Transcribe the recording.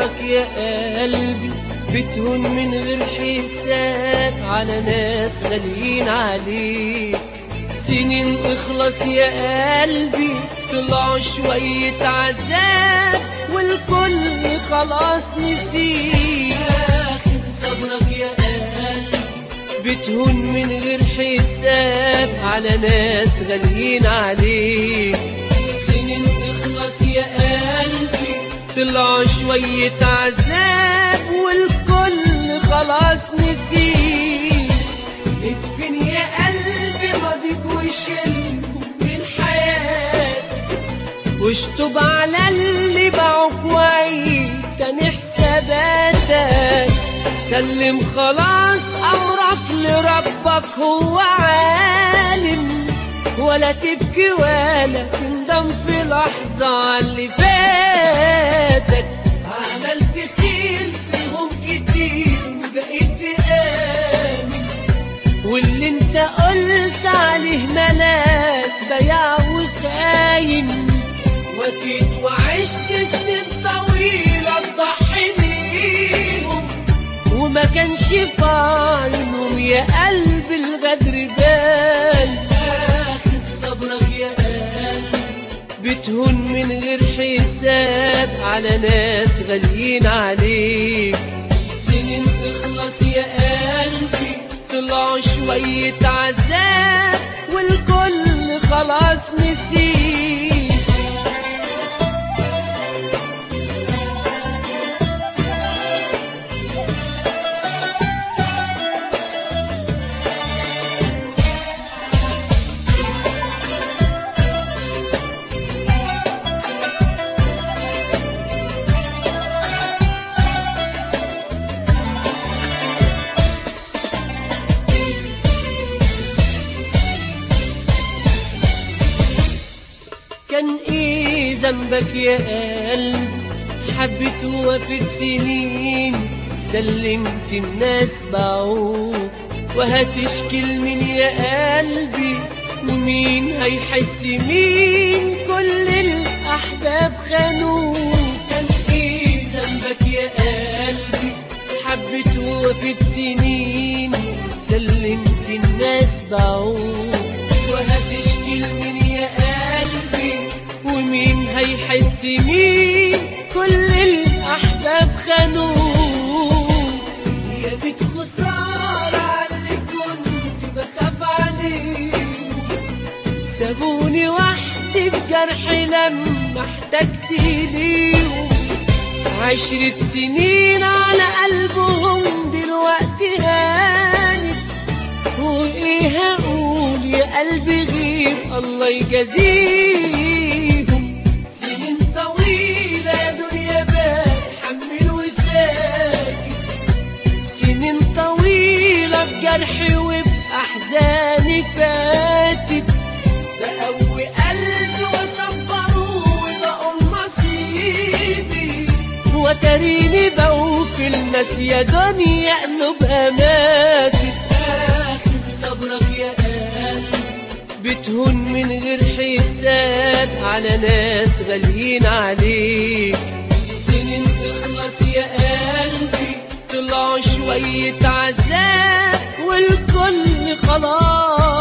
صبرك يا قلبي بتهون من غير حساب على ناس غاليين عليك سنين اخلص يا قلبي طلعوا شوية عذاب والكل خلاص نسيك آخر صبرك يا قلبي بتهون من غير حساب على ناس غاليين عليك سنين اخلص يا قلبي طلعوا شوية عذاب والكل خلاص نسيك ادفن يا قلبي ماضيك وشيلهم من حياتك واشطب على اللي باعوك وعيد تاني حساباتك سلم خلاص امرك لربك هو عالم ولا تبكي ولا تندم في لحظة على اللي فاتك عملت خير فيهم كتير وبقيت تآمن واللي انت قلت عليه ملاك بياع وخاين وفيت وعشت سنين طويلة تضحي بيهم وما كانش فاينهم يا قلب الغدر بان آخر صبرك يا قلبي بتهون من غير حساب على ناس غاليين عليك سنين تخلص يا قلبي طلعوا شوية عذاب والكل خلاص نسيك كان ايه ذنبك يا قلب حبيت ووفت سنين سلمت الناس باعوك وهتشكي لمين يا قلبي ومين هيحس مين كل الاحباب خانوك كان ايه ذنبك يا قلبي حبيت ووفت سنين سلمت الناس باعوك وهتشكي لمين يا قلبي ومين هيحس مين كل الأحباب خانوك يا بيت خسارة على اللي كنت بخاف عليه سابوني وحدي بجرح لما احتجت ليهم عشرة سنين على قلبهم دلوقتي هانت وايه هقول يا قلبي غير الله يجازيهم سنين طويلة يا دنيا بتحمل وساكت سنين طويلة بجرحي وبأحزاني فاتت بقوي قلبي وصبره وبقول نصيبي وتريني بوفي الناس يا دنيا قلوبها ماتت آخر صبرك يا قلبي بتهون من غير حساب على ناس غاليين عليك سنين تخلص يا قلبي طلعوا شوية عذاب والكل خلاص